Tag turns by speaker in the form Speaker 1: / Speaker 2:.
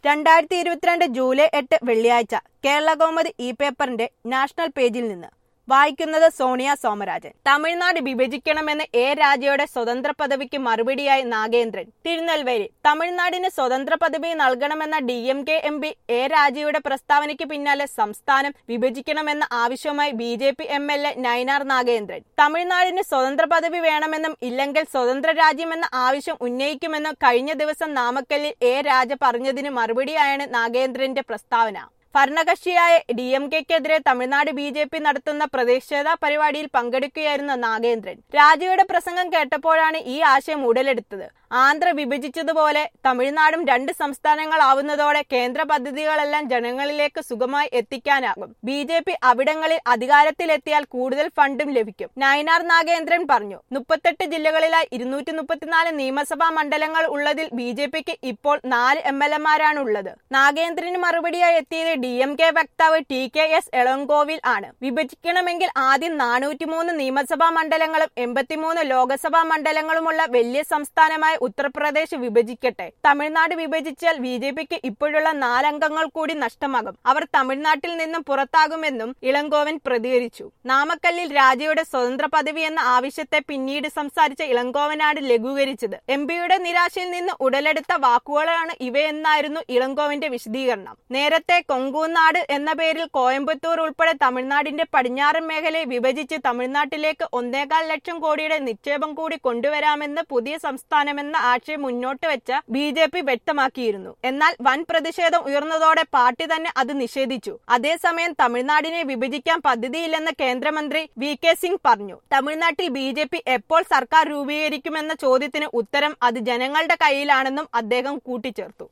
Speaker 1: രണ്ടായിരത്തി ഇരുപത്തിരണ്ട് ജൂലൈ എട്ട് വെള്ളിയാഴ്ച കേരള കൗമുദി ഇ പേപ്പറിന്റെ നാഷണൽ പേജിൽ നിന്ന് വായിക്കുന്നത് സോണിയ സോമരാജൻ തമിഴ്നാട് വിഭജിക്കണമെന്ന് എ രാജയുടെ സ്വതന്ത്ര പദവിക്ക് മറുപടിയായി നാഗേന്ദ്രൻ തിരുനെൽവേലി തമിഴ്നാടിന് സ്വതന്ത്ര പദവി നൽകണമെന്ന D M K M P A രാജയുടെ പ്രസ്താവനയ്ക്ക് പിന്നാലെ സംസ്ഥാനം വിഭജിക്കണമെന്ന ആവശ്യവുമായി B J P M L A Nainar Nagendran തമിഴ്നാടിന് സ്വതന്ത്ര പദവി വേണമെന്നും ഇല്ലെങ്കിൽ സ്വതന്ത്ര രാജ്യമെന്ന ആവശ്യം ഉന്നയിക്കുമെന്നും കഴിഞ്ഞ ദിവസം നാമക്കല്ലിൽ എ രാജ പറഞ്ഞതിന് മറുപടിയായാണ് നാഗേന്ദ്രന്റെ പ്രസ്താവന ഭരണകക്ഷിയായ ഡി എം കെക്കെതിരെ തമിഴ്നാട് ബി ജെ പി നടത്തുന്ന പ്രതിഷേധ പരിപാടിയിൽ പങ്കെടുക്കുകയായിരുന്നു നാഗേന്ദ്രൻ രാജയുടെ പ്രസംഗം കേട്ടപ്പോഴാണ് ഈ ആശയം ഉടലെടുത്തത് ആന്ധ്ര വിഭജിച്ചതുപോലെ തമിഴ്നാടും രണ്ട് സംസ്ഥാനങ്ങളാവുന്നതോടെ കേന്ദ്ര പദ്ധതികളെല്ലാം ജനങ്ങളിലേക്ക് സുഗമായി എത്തിക്കാനാകും ബി ജെ പി അവിടങ്ങളിൽ അധികാരത്തിലെത്തിയാൽ കൂടുതൽ ഫണ്ടും ലഭിക്കും നയനാർ നാഗേന്ദ്രൻ പറഞ്ഞു മുപ്പത്തെട്ട് ജില്ലകളിലായി ഇരുന്നൂറ്റി മുപ്പത്തിനാല് നിയമസഭാ മണ്ഡലങ്ങൾ ഉള്ളതിൽ ബി ജെ പിക്ക് ഇപ്പോൾ നാല് എം എൽ എമാരാണ് ഉള്ളത് നാഗേന്ദ്രന് മറുപടിയായി എത്തിയത് ഡി എം കെ വക്താവ് ടി കെ എസ് എളങ്കോവിൽ ആണ് വിഭജിക്കണമെങ്കിൽ ആദ്യം നാനൂറ്റിമൂന്ന് നിയമസഭാ മണ്ഡലങ്ങളും എൺപത്തിമൂന്ന് ലോക്സഭാ മണ്ഡലങ്ങളുമുള്ള വലിയ സംസ്ഥാനമായ ഉത്തർപ്രദേശ് വിഭജിക്കട്ടെ തമിഴ്നാട് വിഭജിച്ചാൽ ബി ജെ പിക്ക് ഇപ്പോഴുള്ള നാലംഗങ്ങൾ കൂടി നഷ്ടമാകും അവർ തമിഴ്നാട്ടിൽ നിന്നും പുറത്താകുമെന്നും ഇളങ്കോവൻ പ്രതികരിച്ചു നാമക്കല്ലിൽ രാജയുടെ സ്വതന്ത്ര പദവി എന്ന ആവശ്യത്തെ പിന്നീട് സംസാരിച്ച ഇളങ്കോവനാണ് ലഘൂകരിച്ചത് എം പിയുടെ നിരാശയിൽ നിന്ന് ഉടലെടുത്ത വാക്കുകളാണ് ഇവയെന്നായിരുന്നു ഇളങ്കോവന്റെ വിശദീകരണം നേരത്തെ കൊങ്കൂന്നാട് എന്ന പേരിൽ കോയമ്പത്തൂർ ഉൾപ്പെടെ തമിഴ്നാടിന്റെ പടിഞ്ഞാറൻ മേഖലയെ വിഭജിച്ച് തമിഴ്നാട്ടിലേക്ക് ഒന്നേകാൽ ലക്ഷം കോടിയുടെ നിക്ഷേപം കൂടി കൊണ്ടുവരാമെന്ന് പുതിയ സംസ്ഥാനമെന്ന ആശയം മുന്നോട്ട് വെച്ച ബി ജെ പി വ്യക്തമാക്കിയിരുന്നു എന്നാൽ വൻ പ്രതിഷേധം ഉയർന്നതോടെ പാർട്ടി തന്നെ അത് നിഷേധിച്ചു അതേസമയം തമിഴ്നാടിനെ വിഭജിക്കാൻ പദ്ധതിയില്ലെന്ന് കേന്ദ്രമന്ത്രി വി കെ സിംഗ് പറഞ്ഞു തമിഴ്നാട്ടിൽ ബി ജെ പി എപ്പോൾ സർക്കാർ രൂപീകരിക്കുമെന്ന ചോദ്യത്തിന് ഉത്തരം അത് ജനങ്ങളുടെ കയ്യിലാണെന്നും അദ്ദേഹം കൂട്ടിച്ചേർത്തു